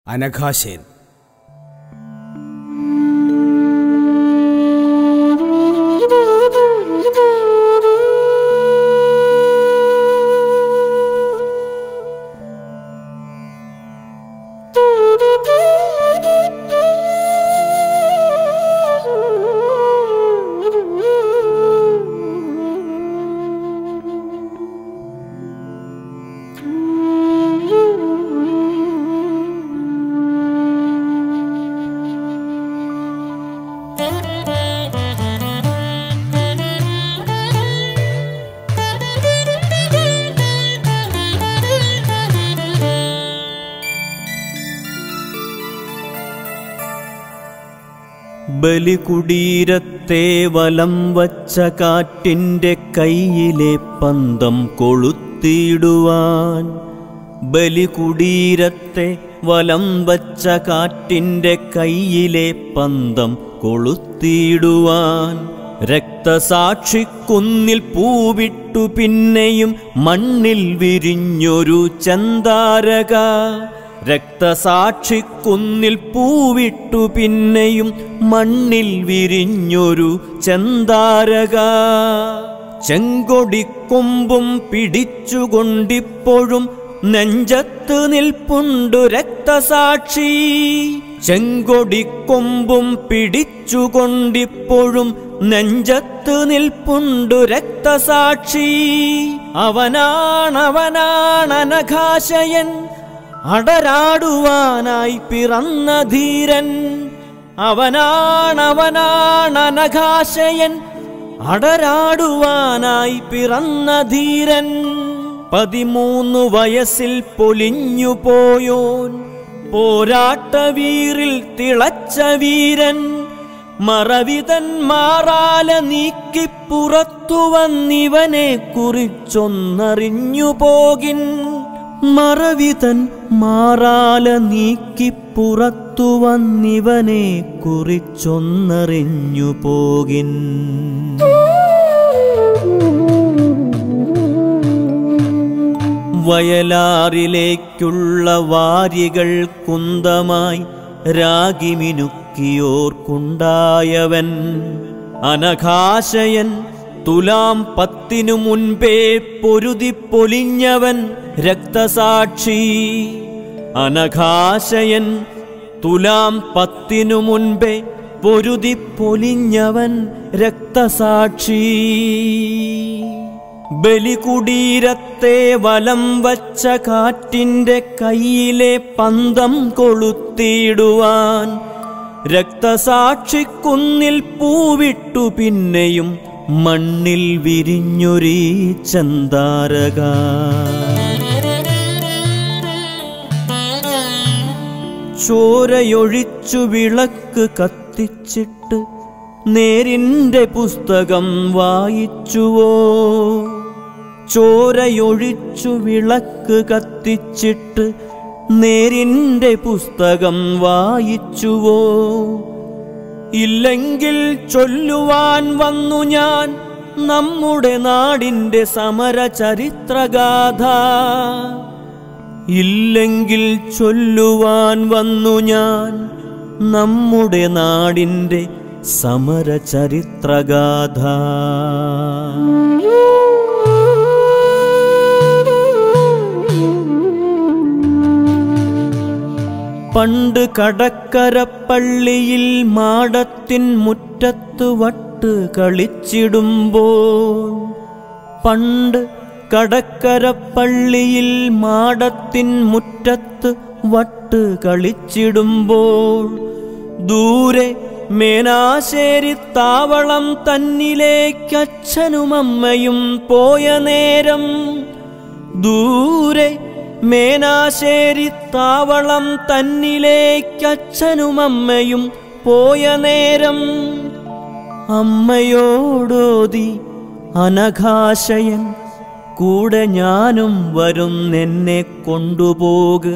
അനഘാശയൻ ബലികുടീരത്തെ വലം വച്ച കാറ്റിന്റെ കയ്യിലെ പന്തം കൊളുത്തിയിടുവാൻ ബലികുടീരത്തെ വലം വച്ച കാറ്റിന്റെ കയ്യിലെ പന്തം കൊളുത്തിയിടുവാൻ രക്തസാക്ഷിക്കുന്നിൽ പൂവിട്ടു പിന്നെയും മണ്ണിൽ വിരിഞ്ഞൊരു ചന്താരക രക്തസാക്ഷിക്കുന്നിൽ പൂവിട്ടു പിന്നെയും മണ്ണിൽ വിരിഞ്ഞൊരു ചന്താരക ചെങ്കൊടിക്കൊമ്പും പിടിച്ചുകൊണ്ടിപ്പോഴും നെഞ്ചത്ത് നിൽപ്പുണ്ടു രക്തസാക്ഷി ചെങ്കൊടിക്കൊമ്പും പിടിച്ചുകൊണ്ടിപ്പോഴും നെഞ്ചത്ത് നിൽപ്പുണ്ടു രക്തസാക്ഷി അവനാണവനാണനഘാശയൻ അടരാടുവാനായി പിറന്ന ധീരൻ അവനാണവനാണനഘാശയൻ അടരാടുവാനായി പിറന്ന ധീരൻ പതിമൂന്നു വയസ്സിൽ പൊലിഞ്ഞു പോയോൻ പോരാട്ടവീറിൽ തിളച്ച വീരൻ മറവിതൻ മാറാല നീക്കി പുറത്തു വന്നിവനെ കുറിച്ചൊന്നറിഞ്ഞു പോകിൻ മറവിതൻ മാറാല നീക്കി പുറത്തു വന്നിവനെ കുറിച്ചൊന്നറിഞ്ഞു പോകിൻ വയലാറിലേക്കുള്ള വാരികൾ കുന്തമായി രാഗിമിനുക്കിയോർക്കുണ്ടായവൻ അനഘാശയൻ തുലാം പത്തിനു മുൻപേ പൊരുതി പൊലിഞ്ഞവൻ രക്തസാക്ഷി അനഘാശയൻ തുലാം പത്തിനു മുൻപേ പൊരുതി പൊലിഞ്ഞവൻ രക്തസാക്ഷി ബലികുടീരത്തെ വലം വച്ച കാറ്റിന്റെ കയ്യിലെ പന്തം കൊളുത്തിയിടുവാൻ രക്തസാക്ഷിക്കുന്നിൽ പൂവിട്ടു പിന്നെയും മണ്ണിൽ വിരിഞ്ഞൊരീ ചന്താരക ചോരയൊഴിച്ചു വിളക്ക് കത്തിച്ചിട്ട് നേരിന്റെ പുസ്തകം വായിച്ചുവോ ചോരയൊഴിച്ചു വിളക്ക് കത്തിച്ചിട്ട് നേരിന്റെ പുസ്തകം വായിച്ചുവോ ഇല്ലെങ്കിൽ ചൊല്ലുവാൻ വന്നു ഞാൻ നമ്മുടെ നാടിന്റെ സമര ചരിത്രഗാഥ ഇല്ലെങ്കിൽ ചൊല്ലുവാൻ വന്നു ഞാൻ നമ്മുടെ നാടിന്റെ സമര ചരിത്രഗാഥ പണ്ട് കടക്കരപ്പള്ളിയിൽ മാടത്തിൻ മുറ്റത്ത് വട്ട് കളിച്ചിടുമ്പോൾ പണ്ട് കടക്കരപ്പള്ളിയിൽ മാടത്തിൻ മുറ്റത്ത് വട്ട് കളിച്ചിടുമ്പോൾ ദൂരെ മേനാശേരി താവളം തന്നിലേക്ക് അച്ഛനും അമ്മയും പോയ നേരം ദൂരെ മേനാശേരി താവളം തന്നിലേക്ക് അച്ഛനും അമ്മയും പോയ നേരം അമ്മയോടോതി അനഘാശയൻ കൂടെ ഞാനും വരും എന്നെ കൊണ്ടുപോക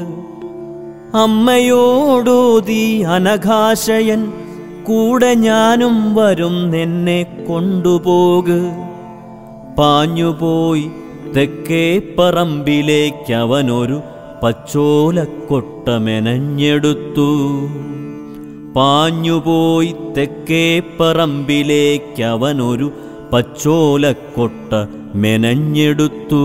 അമ്മയോടോതി അനഘാശയൻ കൂടെ ഞാനും വരും എന്നെ കൊണ്ടുപോക പാഞ്ഞുപോയി തെക്കേ പറമ്പിലേക്കവനൊരു പച്ചോലക്കൊട്ട മെനഞ്ഞെടുത്തു പാഞ്ഞുപോയി തെക്കേ പറമ്പിലേക്കവനൊരു പച്ചോലക്കൊട്ട മെനഞ്ഞെടുത്തു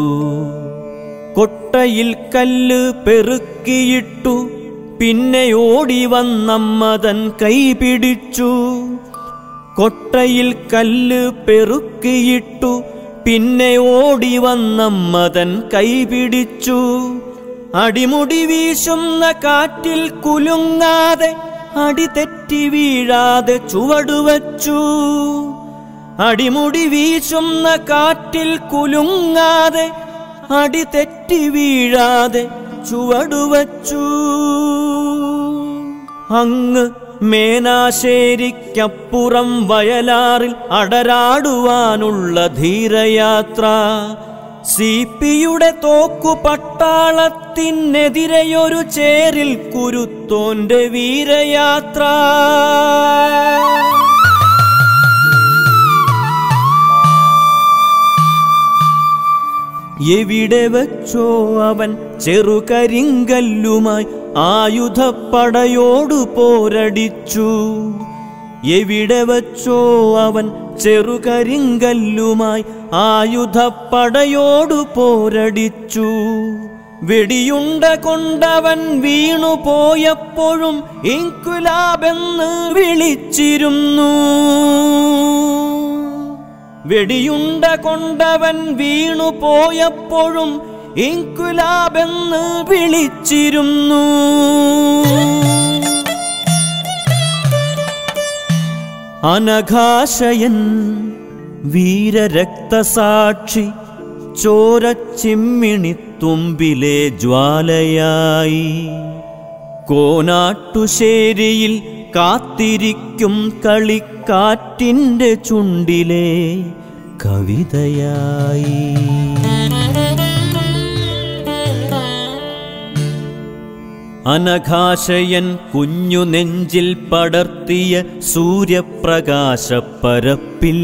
കൊട്ടയിൽ കല്ല് പെറുക്കിയിട്ടു പിന്നെ ഓടി വന്നമ്മതൻ കൈ പിടിച്ചു കൊട്ടയിൽ കല്ല് പെറുക്കിയിട്ടു പിന്നെ ഓടി വന്നമ്മതൻ കൈ പിടിച്ചു അടിമുടി വീശുന്ന കാറ്റിൽ കുലുങ്ങാതെ അടി തെറ്റി വീഴാതെ ചുവടുവച്ചു അടിമുടി വീശുന്ന കാറ്റിൽ കുലുങ്ങാതെ അടി തെറ്റി വീഴാതെ ചുവടുവച്ചു അങ്ങ് മേനാശേരിക്കപ്പുറം വയലാറിൽ അടരാടുവാനുള്ള ധീരയാത്ര സി പിയുടെ തോക്കു പട്ടാളത്തിനെതിരെയൊരു ചേരിൽ കുരുത്തോന്റെ വീരയാത്ര എവിടെ വച്ചോ അവൻ ചെറുകരിങ്കല്ലുമായി ആയുധപ്പടയോടു പോരടിച്ചു എവിടെ വച്ചോ അവൻ ചെറുകരിങ്കല്ലുമായി ആയുധപ്പടയോടു പോരടിച്ചു വെടിയുണ്ട കൊണ്ടവൻ വീണു പോയപ്പോഴും ഇൻകുലാബെന്ന് വിളിച്ചിരുന്നു വെടിയുണ്ട കൊണ്ടവൻ വീണു പോയപ്പോഴും ഇൻകുലാബെന്ന് വിളിച്ചിരുന്നു അനഘാശയൻ വീരരക്തസാക്ഷി ചോരച്ചിമ്മിണിത്തുമ്പിലെ ജ്വാലയായി കോനാട്ടുശേരിയിൽ കാത്തിരിക്കും കളിക്കാറ്റിൻ്റെ ചുണ്ടിലെ കവിതയായി അനഘാശയൻ കുഞ്ഞു നെഞ്ചിൽ പടർത്തിയ സൂര്യപ്രകാശപ്പരപ്പിൽ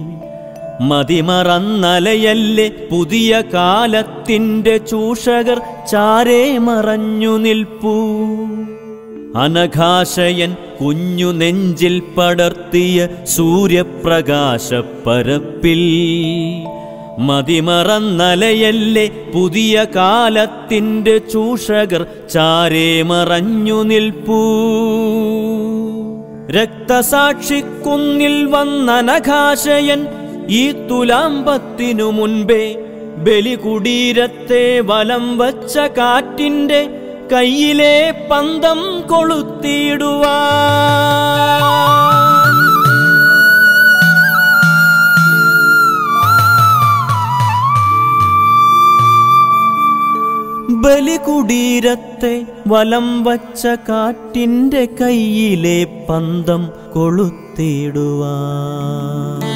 മതിമറന്നലയല്ലേ പുതിയ കാലത്തിൻ്റെ ചൂഷകർ ചാരേ മറഞ്ഞു നിൽപ്പൂ അനഘാശയൻ കുഞ്ഞു നെഞ്ചിൽ പടർത്തിയ സൂര്യപ്രകാശപ്പരപ്പിൽ മതിമറന്നലയല്ലേ പുതിയ കാലത്തിൻ്റെ ചൂഷകർ ചാരേ മറഞ്ഞു നിൽപ്പൂ രക്തസാക്ഷിക്കുന്നിൽ വന്നനഘാശയൻ ഈ തുലാമ്പത്തിനു മുൻപേ ബലികുടീരത്തെ വലം വച്ച കാറ്റിൻ്റെ കയ്യിലെ പന്തം കൊളുത്തിയിടുവാൻ ബലികുടീരത്തെ വലം വച്ച കാറ്റിൻ്റെ കയ്യിലെ പന്തം കൊളുത്തിടുവാൻ